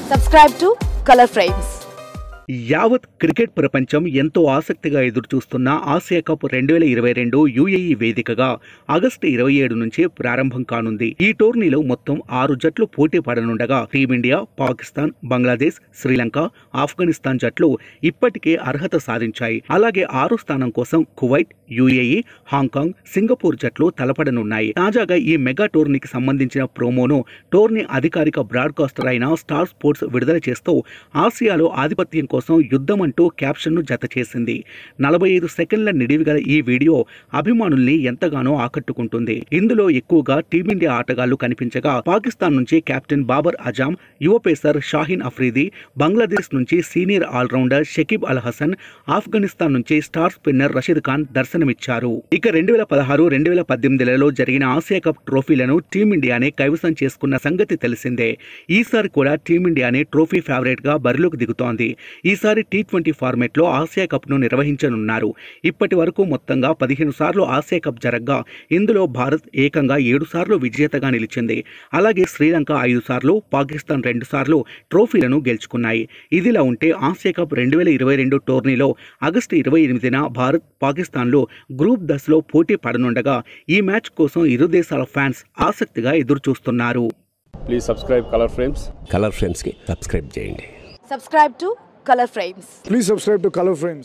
Subscribe to Color Frames. యావత్ cricket ప్రపంచం ఎంతో ఆసక్తిగా ఎదురుచూస్తున్న ఆసియా కప్ రెండు వేల ఇరవై రెండు యుఏఈ వేదికగా ఆగస్టు ఇరవై ఏడు నుంచి ప్రారంభం కానుంది ఈ టోర్నీలో మొత్తం ఆరు జట్లు పోటీ పడనుండగా టీమిండియా పాకిస్తాన్ బంగ్లాదేశ్ శ్రీలంక ఆఫ్ఘనిస్తాన్ జట్లు ఇప్పటికే అర్హత సాధించాయి అలాగే ఆరు స్థానం కోసం కువైట్ యుఏఈ హాంకాంగ్ సింగపూర్ జట్లు తలపడనున్నాయి తాజాగా ఈ మెగా టోర్నీకి సంబంధించిన ప్రోమోను టోర్నీ అధికారిక బ్రాడ్కాస్టర్ అయిన స్టార్ స్పోర్ట్స్ విడుదల చేస్తూ ఆసియాలో ఆధిపత్యం కోసం యుద్ధం అంటూ క్యాప్షన్ను జత చేసింది నలభై ఐదు సెకండ్ల నిడివి గల ఈ వీడియో అభిమానుల్ని ఎంతగానో ఆకట్టుకుంటుంది ఇందులో ఎక్కువగా టీమిండియా ఆటగాళ్లు కనిపించగా పాకిస్తాన్ నుంచి కెప్టెన్ బాబర్ అజాం యువ పేసర్ షాహీన్ అఫ్రీది బంగ్లాదేశ్ నుంచి సీనియర్ ఆల్రౌండర్ షకీబ్ అల్ హసన్ ఆఫ్ఘనిస్తాన్ నుంచి స్టార్ స్పిన్నర్ రషీద్ ఖాన్ దర్శనమిచ్చారు ఇక రెండు వేల పదహారు రెండు వేల పద్దెనిమిదిలలో జరిగిన ఆసియా కప్ ట్రోఫీలను టీమిండియానే కైవసం చేసుకున్న సంగతి తెలిసిందే ఈసారి కూడా టీమిండియానే ట్రోఫీ ఫేవరెట్ గా బరిలోకి దిగుతోంది ఈసారి టీ ట్వంటీ ఫార్మేట్లో ఆసియా కప్ను నిర్వహించనున్నారు ఇప్పటి వరకు మొత్తంగా పదిహేను సార్లు ఆసియా కప్ జరగ్గా ఇందులో భారత్ ఏకంగా ఏడు సార్లు విజేతగా నిలిచింది అలాగే శ్రీలంక ఐదు సార్లు పాకిస్తాన్ రెండు సార్లు ట్రోఫీలను గెలుచుకున్నాయి ఇదిలా ఉంటే ఆసియా కప్ రెండు వేల ఇరవై రెండు టోర్నీలో ఆగస్టు ఇరవై ఎనిమిదిన భారత్ పాకిస్తాన్లో గ్రూప్ దశలో పోటీ పడనుండగా ఈ మ్యాచ్ కోసం ఇరు దేశాల ఫ్యాన్స్ ఆసక్తిగా ఎదురుచూస్తున్నారు please subscribe Color Frames Color ఫ్రేమ్స్కి సబ్స్క్రైబ్ చేయండి Subscribe to Color Frames. Please subscribe to Color Frames.